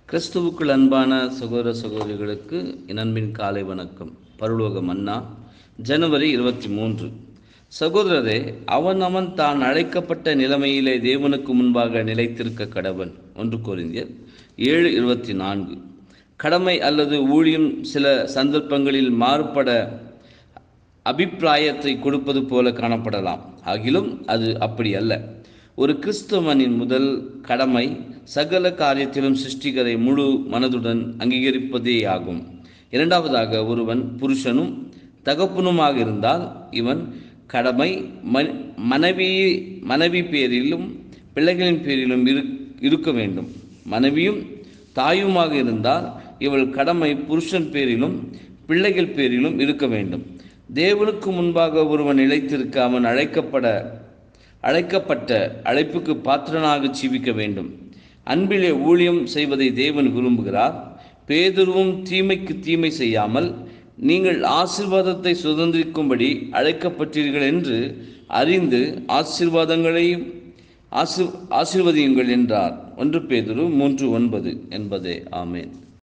கிறிஸ்துவுக்குள் அன்பான சகோதர சகோதரிகளுக்கு என் அன்பின் காலை வணக்கம் பரலோக மன்னா ஜனவரி இருபத்தி மூன்று சகோதரரே அவன் அவன் தான் அழைக்கப்பட்ட நிலைமையிலே தேவனுக்கு முன்பாக நிலைத்திருக்க கடவன் ஒன்று கோரிந்தியர் ஏழு இருபத்தி நான்கு கடமை அல்லது ஊழியம் சில சந்தர்ப்பங்களில் மாறுபட அபிப்பிராயத்தை கொடுப்பது போல காணப்படலாம் ஆகிலும் அது அப்படி அல்ல ஒரு கிறிஸ்தவனின் முதல் கடமை சகல காரியத்திலும் சிருஷ்டிகரை முழு மனதுடன் அங்கீகரிப்பதே ஆகும் இரண்டாவதாக ஒருவன் புருஷனும் தகப்பனுமாக இருந்தால் இவன் கடமை மன் மனைவி மனைவி பேரிலும் பிள்ளைகளின் பேரிலும் இரு இருக்க வேண்டும் மனைவியும் தாயுமாக இருந்தால் இவள் கடமை புருஷன் பேரிலும் பிள்ளைகள் பேரிலும் இருக்க வேண்டும் தேவனுக்கு முன்பாக ஒருவன் நிலைத்திருக்க அவன் அழைக்கப்பட அழைக்கப்பட்ட அழைப்புக்கு பாத்திரனாக ஜீவிக்க வேண்டும் அன்பிலே ஊழியம் செய்வதை தேவன் விரும்புகிறார் பேதுருவும் தீமைக்கு தீமை செய்யாமல் நீங்கள் ஆசிர்வாதத்தை சுதந்திரிக்கும்படி அழைக்கப்பட்டீர்கள் என்று அறிந்து ஆசீர்வாதங்களையும் ஆசி ஆசீர்வதியுங்கள் என்றார் ஒன்று பேதுரு மூன்று ஒன்பது என்பதே ஆமேன்